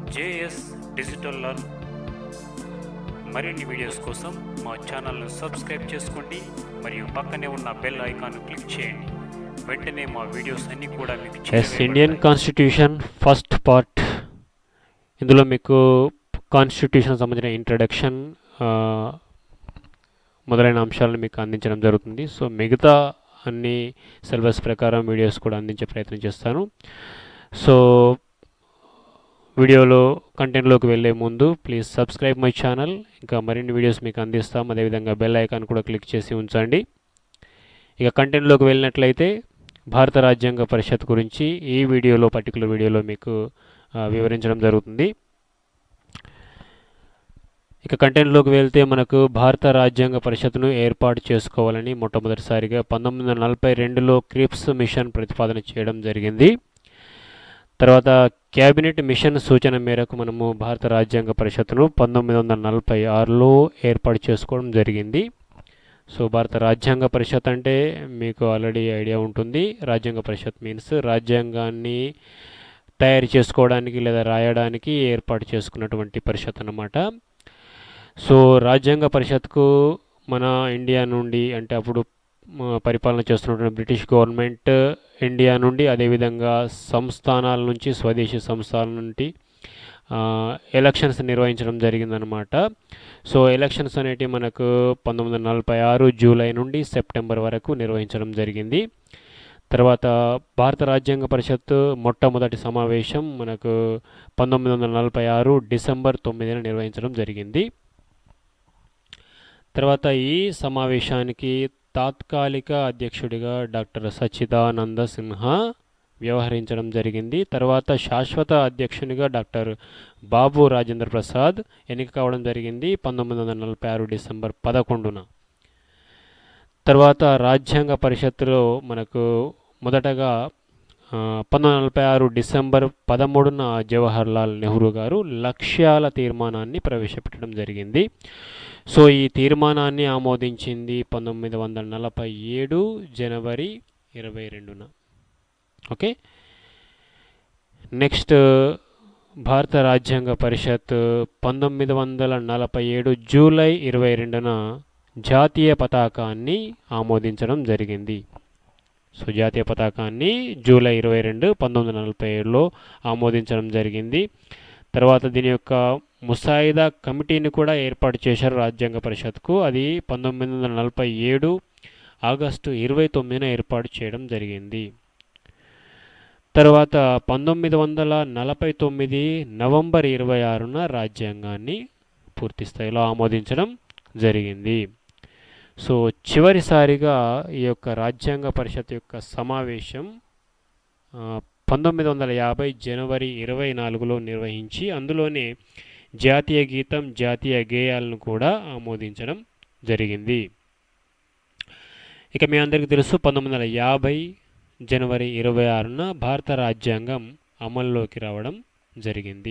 JS digital learn మరిన్ని videos కోసం మా ఛానల్ను సబ్స్క్రైబ్ చేసుకోండి మరియు పక్కనే ఉన్న బెల్ ఐకాన్ క్లిక్ చేయండి వెంటనే మా వీడియోస్ అన్నీ కూడా మీకు ఎస్ చేరవేయబడతాయి. ఇండియన్ కాన్స్టిట్యూషన్ ఫస్ట్ పార్ట్ ఇందులో మీకు కాన్స్టిట్యూషన్ సంబంధించిన ఇంట్రడక్షన్ మొదలైన అంశాలను మీకు అందించడం జరుగుతుంది సో మిగతా అన్ని సిలబస్ ప్రకారం వీడియోస్ కూడా అందించే ప్రయత్నం చేస్తాను సో వీడియోలో కంటెంట్లోకి వెళ్ళే ముందు ప్లీజ్ సబ్స్క్రైబ్ మై ఛానల్ ఇంకా మరిన్ని వీడియోస్ మీకు అందిస్తాం అదేవిధంగా బెల్ ఐకాన్ కూడా క్లిక్ చేసి ఉంచండి ఇక కంటెంట్లోకి వెళ్ళినట్లయితే భారత రాజ్యాంగ పరిషత్ గురించి ఈ వీడియోలో పర్టికులర్ వీడియోలో మీకు ఆ, వివరించడం జరుగుతుంది ఇక కంటెంట్లోకి వెళ్తే మనకు భారత రాజ్యాంగ పరిషత్ను ఏర్పాటు చేసుకోవాలని మొట్టమొదటిసారిగా పంతొమ్మిది వందల నలభై రెండులో క్రిప్స్ మిషన్ ప్రతిపాదన చేయడం జరిగింది తర్వాత క్యాబినెట్ మిషన్ సూచన మేరకు మనము భారత రాజ్యాంగ పరిషత్ను పంతొమ్మిది వందల నలభై ఆరులో ఏర్పాటు చేసుకోవడం జరిగింది సో భారత రాజ్యాంగ పరిషత్ అంటే మీకు ఆల్రెడీ ఐడియా ఉంటుంది రాజ్యాంగ పరిషత్ మీన్స్ రాజ్యాంగాన్ని తయారు చేసుకోవడానికి లేదా రాయడానికి ఏర్పాటు చేసుకున్నటువంటి పరిషత్ అన్నమాట సో రాజ్యాంగ పరిషత్కు మన ఇండియా నుండి అంటే అప్పుడు మ, పరిపాలన చేస్తున్నటువంటి బ్రిటిష్ గవర్నమెంట్ ఇండియా నుండి అదేవిధంగా సంస్థానాల నుంచి స్వదేశీ సంస్థానాల నుండి ఆ, ఎలక్షన్స్ నిర్వహించడం జరిగిందనమాట సో ఎలక్షన్స్ అనేటివి మనకు పంతొమ్మిది వందల నలభై ఆరు జూలై నుండి సెప్టెంబర్ వరకు నిర్వహించడం జరిగింది తర్వాత భారత రాజ్యాంగ పరిషత్ మొట్టమొదటి సమావేశం మనకు పంతొమ్మిది వందల నలభై ఆరు డిసెంబర్ తొమ్మిదిన నిర్వహించడం జరిగింది తర్వాత ఈ సమావేశానికి తాత్కాలిక అధ్యక్షుడిగా డాక్టర్ సచ్చిదానంద సిన్హా వ్యవహరించడం జరిగింది తర్వాత శాశ్వత అధ్యక్షునిగా డాక్టర్ బాబు రాజేంద్ర ప్రసాద్ ఎన్నిక కావడం జరిగింది పంతొమ్మిది వందల నలభై ఆరు డిసెంబర్ పదకొండున తర్వాత రాజ్యాంగ పరిషత్తులో మనకు మొదటగా ఆ, పంతొమ్మిది వందల నలభై ఆరు డిసెంబర్ పదమూడున జవహర్ లాల్ నెహ్రూ గారు లక్ష్యాల తీర్మానాన్ని ప్రవేశపెట్టడం జరిగింది సో ఈ తీర్మానాన్ని ఆమోదించింది పంతొమ్మిది వందల నలభై ఏడు జనవరి ఇరవై రెండున ఓకే నెక్స్ట్ భారత రాజ్యాంగ పరిషత్ పంతొమ్మిది వందల నలభై ఏడు జూలై ఇరవై రెండున జాతీయ పతాకాన్ని ఆమోదించడం జరిగింది సో జాతీయ పతాకాన్ని జూలై ఇరవై రెండు పంతొమ్మిది వందల నలభై ఏడులో ఆమోదించడం జరిగింది తర్వాత దీని యొక్క ముసాయిదా కమిటీని కూడా ఏర్పాటు చేశారు రాజ్యాంగ పరిషత్కు అది పంతొమ్మిది వందల నలభై ఏడు ఆగస్టు ఇరవై తొమ్మిదిన ఏర్పాటు చేయడం జరిగింది తర్వాత పంతొమ్మిది వందల నలభై తొమ్మిది నవంబర్ ఇరవై ఆరున రాజ్యాంగాన్ని పూర్తి స్థాయిలో ఆమోదించడం జరిగింది సో చివరిసారిగా ఈ యొక్క రాజ్యాంగ పరిషత్ యొక్క సమావేశం ఆ, పంతొమ్మిది వందల యాభై జనవరి ఇరవై నాలుగులో నిర్వహించి అందులోనే జాతీయ గీతం జాతీయ గేయాలను కూడా ఆమోదించడం జరిగింది ఇక మీ అందరికీ తెలుసు పంతొమ్మిది వందల యాభై జనవరి ఇరవై ఆరున భారత రాజ్యాంగం అమల్లోకి రావడం జరిగింది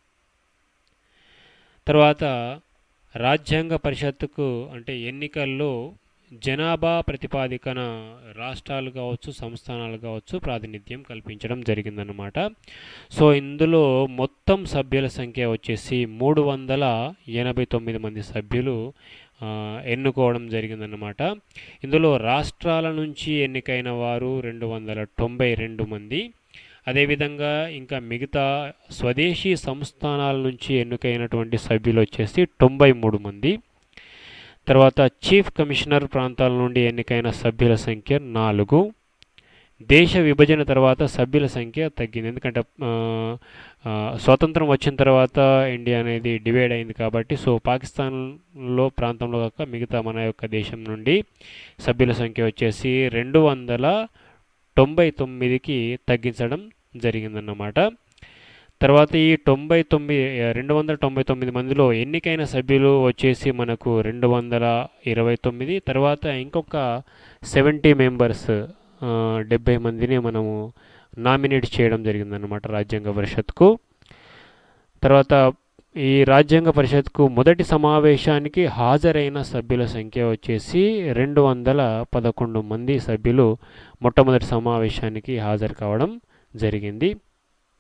తర్వాత రాజ్యాంగ పరిషత్తుకు అంటే ఎన్నికల్లో జనాభా ప్రతిపాదికన రాష్ట్రాలు కావచ్చు సంస్థానాలు కావచ్చు ప్రాతినిధ్యం కల్పించడం జరిగిందన్నమాట సో ఇందులో మొత్తం సభ్యుల సంఖ్య వచ్చేసి మూడు వందల ఎనభై తొమ్మిది మంది సభ్యులు ఆ, ఎన్నుకోవడం జరిగిందన్నమాట ఇందులో రాష్ట్రాల నుంచి ఎన్నికైన వారు రెండు వందల తొంభై రెండు మంది అదేవిధంగా ఇంకా మిగతా స్వదేశీ సంస్థానాల నుంచి ఎన్నికైనటువంటి సభ్యులు వచ్చేసి తొంభై మూడు మంది తర్వాత చీఫ్ కమిషనర్ ప్రాంతాల నుండి ఎన్నికైన సభ్యుల సంఖ్య నాలుగు దేశ విభజన తర్వాత సభ్యుల సంఖ్య తగ్గింది ఎందుకంటే ఆ, ఆ, స్వాతంత్రం వచ్చిన తర్వాత ఇండియా అనేది డివైడ్ అయింది కాబట్టి సో పాకిస్తాన్లో ప్రాంతంలో కాక మిగతా మన యొక్క దేశం నుండి సభ్యుల సంఖ్య వచ్చేసి రెండు వందల తొంభై తొమ్మిదికి తగ్గించడం జరిగిందన్నమాట తర్వాత ఈ తొంభై తొమ్మిది రెండు వందల తొంభై తొమ్మిది మందిలో ఎన్నికైన సభ్యులు వచ్చేసి మనకు రెండు వందల ఇరవై తొమ్మిది తర్వాత ఇంకొక సెవెంటీ మెంబర్స్ డెబ్బై మందిని మనము నామినేట్ చేయడం జరిగిందన్నమాట రాజ్యాంగ పరిషత్కు తర్వాత ఈ రాజ్యాంగ పరిషత్కు మొదటి సమావేశానికి హాజరైన సభ్యుల సంఖ్య వచ్చేసి రెండు వందల పదకొండు మంది సభ్యులు మొట్టమొదటి సమావేశానికి హాజరు కావడం జరిగింది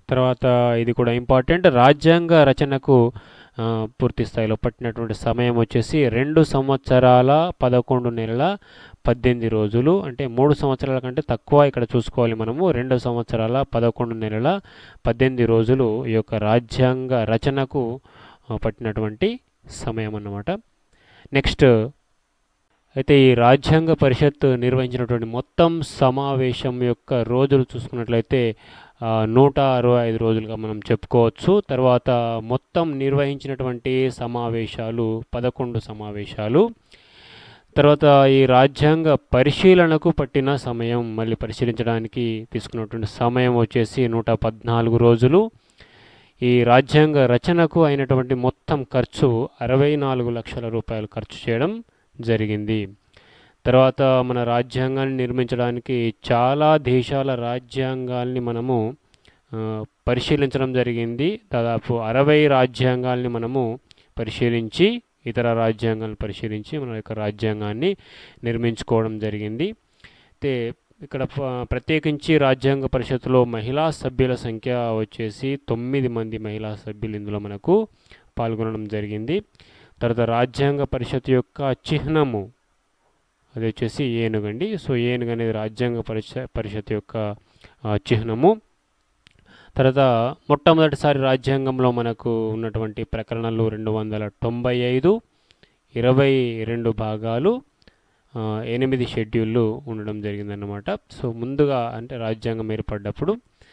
తర్వాత ఇది కూడా ఇంపార్టెంట్ రాజ్యాంగ రచనకు ఆ, పూర్తి స్థాయిలో పట్టినటువంటి సమయం వచ్చేసి రెండు సంవత్సరాల పదకొండు నెలల పద్దెనిమిది రోజులు అంటే మూడు సంవత్సరాల కంటే తక్కువ ఇక్కడ చూసుకోవాలి మనము రెండు సంవత్సరాల పదకొండు నెలల పద్దెనిమిది రోజులు ఈ యొక్క రాజ్యాంగ రచనకు ఆ, పట్టినటువంటి సమయం అన్నమాట నెక్స్ట్ అయితే ఈ రాజ్యాంగ పరిషత్ నిర్వహించినటువంటి మొత్తం సమావేశం యొక్క రోజులు చూసుకున్నట్లయితే ఆ, నూట అరవై ఐదు రోజులుగా మనం చెప్పుకోవచ్చు తర్వాత మొత్తం నిర్వహించినటువంటి సమావేశాలు పదకొండు సమావేశాలు తర్వాత ఈ రాజ్యాంగ పరిశీలనకు పట్టిన సమయం మళ్ళీ పరిశీలించడానికి తీసుకున్నటువంటి సమయం వచ్చేసి నూట పద్నాలుగు రోజులు ఈ రాజ్యాంగ రచనకు అయినటువంటి మొత్తం ఖర్చు అరవై నాలుగు లక్షల రూపాయలు ఖర్చు చేయడం జరిగింది తర్వాత మన రాజ్యాంగాన్ని నిర్మించడానికి చాలా దేశాల రాజ్యాంగాల్ని మనము ఆ, పరిశీలించడం జరిగింది దాదాపు అరవై రాజ్యాంగాల్ని మనము పరిశీలించి ఇతర రాజ్యాంగాలను పరిశీలించి మన యొక్క రాజ్యాంగాన్ని నిర్మించుకోవడం జరిగింది అయితే ఇక్కడ ప- ప్రత్యేకించి రాజ్యాంగ పరిషత్తులో మహిళా సభ్యుల సంఖ్య వచ్చేసి తొమ్మిది మంది మహిళా సభ్యులు ఇందులో మనకు పాల్గొనడం జరిగింది తర్వాత రాజ్యాంగ పరిషత్ యొక్క చిహ్నము అది వచ్చేసి ఏనుగండి సో ఏనుగు అనేది రాజ్యాంగ పరిష పరిషత్ యొక్క ఆ, చిహ్నము తర్వాత మొట్టమొదటిసారి రాజ్యాంగంలో మనకు ఉన్నటువంటి ప్రకరణలు రెండు వందల తొంభై ఐదు ఇరవై రెండు భాగాలు ఆ, ఎనిమిది షెడ్యూళ్ళు ఉండడం జరిగిందన్నమాట సో ముందుగా అంటే రాజ్యాంగం ఏర్పడ్డప్పుడు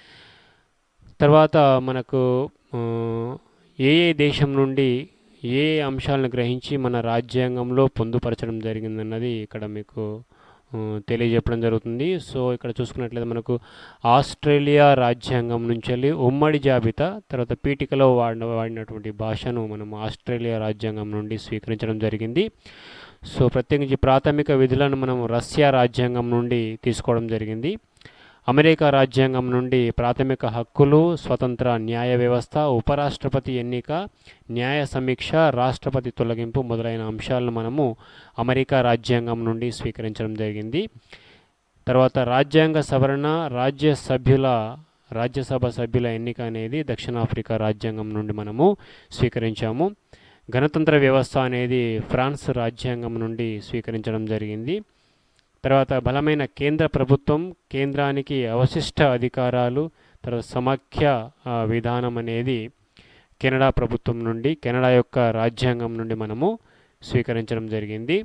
తర్వాత మనకు ఆ, ఏ ఏ దేశం నుండి ఏ ఏ అంశాలను గ్రహించి మన రాజ్యాంగంలో పొందుపరచడం జరిగిందన్నది ఇక్కడ మీకు ఆ, తెలియజెప్పడం జరుగుతుంది సో ఇక్కడ చూసుకున్నట్లయితే మనకు ఆస్ట్రేలియా రాజ్యాంగం నుంచి వెళ్ళి ఉమ్మడి జాబితా తర్వాత పీఠికలో వాడిన వాడినటువంటి భాషను మనం ఆస్ట్రేలియా రాజ్యాంగం నుండి స్వీకరించడం జరిగింది సో ప్రత్యేకించి ప్రాథమిక విధులను మనం రష్యా రాజ్యాంగం నుండి తీసుకోవడం జరిగింది అమెరికా రాజ్యాంగం నుండి ప్రాథమిక హక్కులు స్వతంత్ర న్యాయ వ్యవస్థ ఉపరాష్ట్రపతి ఎన్నిక న్యాయ సమీక్ష రాష్ట్రపతి తొలగింపు మొదలైన అంశాలను మనము అమెరికా రాజ్యాంగం నుండి స్వీకరించడం జరిగింది తర్వాత రాజ్యాంగ సవరణ రాజ్య సభ్యుల రాజ్యసభ సభ్యుల ఎన్నిక అనేది దక్షిణాఫ్రికా రాజ్యాంగం నుండి మనము స్వీకరించాము గణతంత్ర వ్యవస్థ అనేది ఫ్రాన్స్ రాజ్యాంగం నుండి స్వీకరించడం జరిగింది తర్వాత బలమైన కేంద్ర ప్రభుత్వం కేంద్రానికి అవశిష్ట అధికారాలు తర్వాత సమాఖ్య ఆ, విధానం అనేది కెనడా ప్రభుత్వం నుండి కెనడా యొక్క రాజ్యాంగం నుండి మనము స్వీకరించడం జరిగింది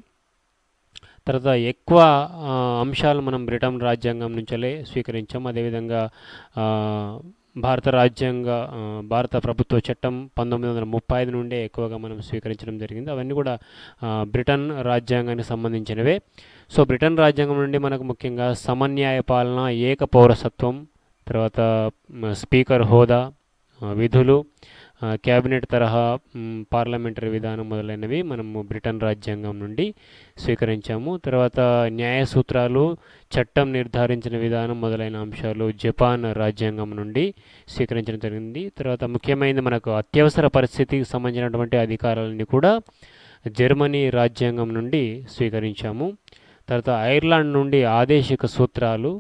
తర్వాత ఎక్కువ ఆ, అంశాలు మనం బ్రిటన్ రాజ్యాంగం నుంచే స్వీకరించాం అదేవిధంగా ఆ, భారత రాజ్యాంగ ఆ, భారత ప్రభుత్వ చట్టం పంతొమ్మిది వందల ముప్పై ఐదు నుండే ఎక్కువగా మనం స్వీకరించడం జరిగింది అవన్నీ కూడా ఆ, బ్రిటన్ రాజ్యాంగానికి సంబంధించినవే సో బ్రిటన్ రాజ్యాంగం నుండి మనకు ముఖ్యంగా సమన్యాయ పాలన ఏక పౌరసత్వం తర్వాత మ, స్పీకర్ హోదా ఆ, విధులు ఆ, క్యాబినెట్ తరహా మ్, పార్లమెంటరీ విధానం మొదలైనవి మనము బ్రిటన్ రాజ్యాంగం నుండి స్వీకరించాము తర్వాత న్యాయ సూత్రాలు చట్టం నిర్ధారించిన విధానం మొదలైన అంశాలు జపాన్ రాజ్యాంగం నుండి స్వీకరించడం జరిగింది తర్వాత ముఖ్యమైనది మనకు అత్యవసర పరిస్థితికి సంబంధించినటువంటి అధికారాలన్నీ కూడా జర్మనీ రాజ్యాంగం నుండి స్వీకరించాము తర్వాత ఐర్లాండ్ నుండి ఆదేశిక సూత్రాలు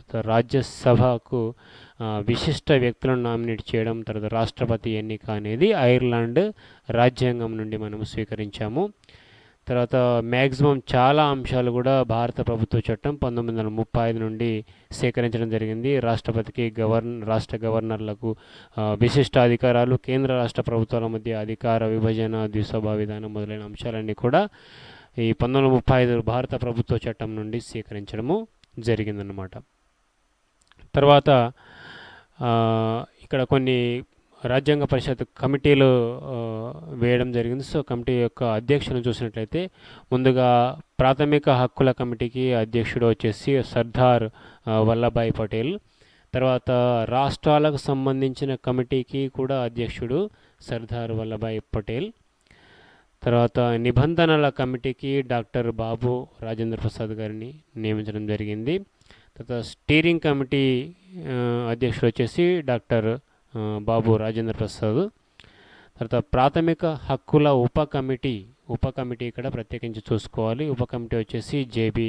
రాజ్యసభకు ఆ, విశిష్ట వ్యక్తులను నామినేట్ చేయడం తర్వాత రాష్ట్రపతి ఎన్నిక అనేది ఐర్లాండ్ రాజ్యాంగం నుండి మనం స్వీకరించాము తర్వాత మ్యాక్సిమం చాలా అంశాలు కూడా భారత ప్రభుత్వ చట్టం పంతొమ్మిది వందల ముప్పై ఐదు నుండి సేకరించడం జరిగింది రాష్ట్రపతికి గవర్న రాష్ట్ర గవర్నర్లకు ఆ, విశిష్ట అధికారాలు కేంద్ర రాష్ట్ర ప్రభుత్వాల మధ్య అధికార విభజన ద్విసభ విధానం మొదలైన అంశాలన్నీ కూడా ఈ పంతొమ్మిది వందల ముప్పై ఐదు భారత ప్రభుత్వ చట్టం నుండి స్వీకరించడము జరిగిందన్నమాట తర్వాత ఆ, ఇక్కడ కొన్ని రాజ్యాంగ పరిషత్ కమిటీలు ఆ, వేయడం జరిగింది సో కమిటీ యొక్క అధ్యక్షులను చూసినట్లయితే ముందుగా ప్రాథమిక హక్కుల కమిటీకి అధ్యక్షుడు వచ్చేసి సర్దార్ ఆ, వల్లభాయ్ పటేల్ తర్వాత రాష్ట్రాలకు సంబంధించిన కమిటీకి కూడా అధ్యక్షుడు సర్దార్ వల్లభాయ్ పటేల్ తర్వాత నిబంధనల కమిటీకి డాక్టర్ బాబు రాజేంద్ర ప్రసాద్ గారిని నియమించడం జరిగింది తర్వాత స్టీరింగ్ కమిటీ ఆ, అధ్యక్షుడు వచ్చేసి డాక్టర్ ఆ, బాబు రాజేంద్ర ప్రసాద్ తర్వాత ప్రాథమిక హక్కుల ఉప కమిటీ ఉప కమిటీ ఇక్కడ ప్రత్యేకించి చూసుకోవాలి ఉప కమిటీ వచ్చేసి జేబి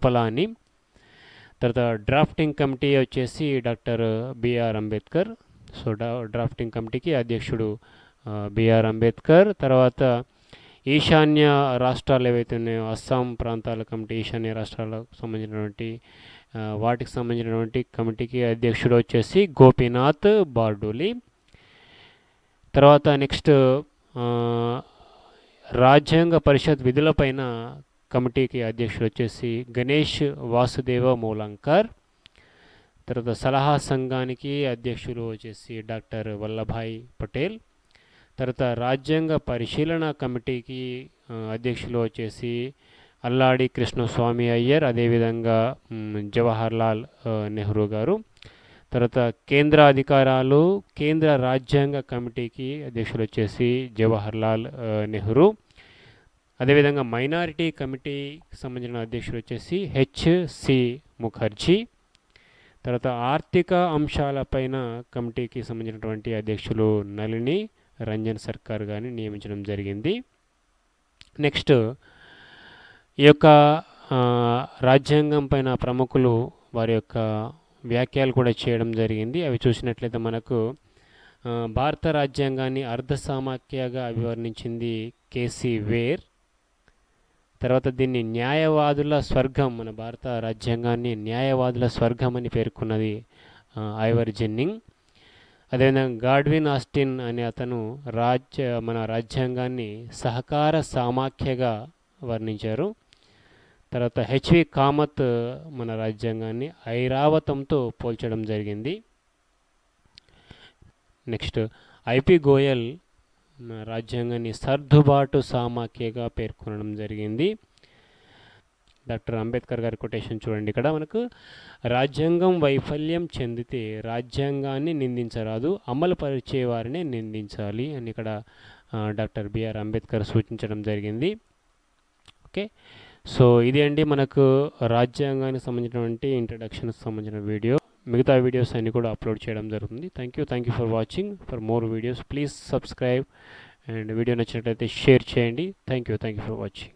కృపలాని తర్వాత డ్రాఫ్టింగ్ కమిటీ వచ్చేసి డాక్టర్ బిఆర్ అంబేద్కర్ సో డా డ్రాఫ్టింగ్ కమిటీకి అధ్యక్షుడు బిఆర్ అంబేద్కర్ తర్వాత ఈశాన్య రాష్ట్రాలు ఏవైతే ఉన్నాయో అస్సాం ప్రాంతాల కమిటీ ఈశాన్య రాష్ట్రాలకు సంబంధించినటువంటి వాటికి సంబంధించినటువంటి కమిటీకి అధ్యక్షుడు వచ్చేసి గోపీనాథ్ బార్డోలి తర్వాత నెక్స్ట్ రాజ్యాంగ పరిషత్ విధులపైన కమిటీకి అధ్యక్షుడు వచ్చేసి గణేష్ వాసుదేవ మూలంకర్ తర్వాత సలహా సంఘానికి అధ్యక్షులు వచ్చేసి డాక్టర్ వల్లభాయ్ పటేల్ తర్వాత రాజ్యాంగ పరిశీలన కమిటీకి అధ్యక్షులు వచ్చేసి అల్లాడి కృష్ణస్వామి అయ్యర్ అదేవిధంగా జవహర్లాల్ నెహ్రూ గారు తర్వాత కేంద్ర అధికారాలు కేంద్ర రాజ్యాంగ కమిటీకి అధ్యక్షులు వచ్చేసి జవహర్లాల్ నెహ్రూ అదేవిధంగా మైనారిటీ కమిటీకి సంబంధించిన అధ్యక్షుడు వచ్చేసి హెచ్సి ముఖర్జీ తర్వాత ఆర్థిక అంశాలపైన కమిటీకి సంబంధించినటువంటి అధ్యక్షులు నళిని రంజన్ సర్కార్ గారిని నియమించడం జరిగింది నెక్స్ట్ ఈ యొక్క రాజ్యాంగం పైన ప్రముఖులు వారి యొక్క వ్యాఖ్యలు కూడా చేయడం జరిగింది అవి చూసినట్లయితే మనకు భారత రాజ్యాంగాన్ని అర్ధ సామాఖ్యగా అభివర్ణించింది కేసీ వేర్ తర్వాత దీన్ని న్యాయవాదుల స్వర్గం మన భారత రాజ్యాంగాన్ని న్యాయవాదుల స్వర్గం అని పేర్కొన్నది ఐవర్ జెన్నింగ్ అదేవిధంగా గాడ్విన్ ఆస్టిన్ అనే అతను రాజ్య మన రాజ్యాంగాన్ని సహకార సామాఖ్యగా వర్ణించారు తర్వాత హెచ్వి కామత్ మన రాజ్యాంగాన్ని ఐరావతంతో పోల్చడం జరిగింది నెక్స్ట్ ఐపి గోయల్ రాజ్యాంగాన్ని సర్దుబాటు సామాఖ్యగా పేర్కొనడం జరిగింది డాక్టర్ అంబేద్కర్ గారి కొటేషన్ చూడండి ఇక్కడ మనకు రాజ్యాంగం వైఫల్యం చెందితే రాజ్యాంగాన్ని నిందించరాదు అమలు పరిచే వారిని నిందించాలి అని ఇక్కడ డాక్టర్ బిఆర్ అంబేద్కర్ సూచించడం జరిగింది ఓకే సో ఇది అండి మనకు రాజ్యాంగానికి సంబంధించినటువంటి ఇంట్రడక్షన్కి సంబంధించిన వీడియో మిగతా వీడియోస్ అన్ని కూడా అప్లోడ్ చేయడం జరుగుతుంది thank you thank you for watching for more videos please subscribe and video నచ్చినట్లయితే షేర్ చేయండి thank you thank you for watching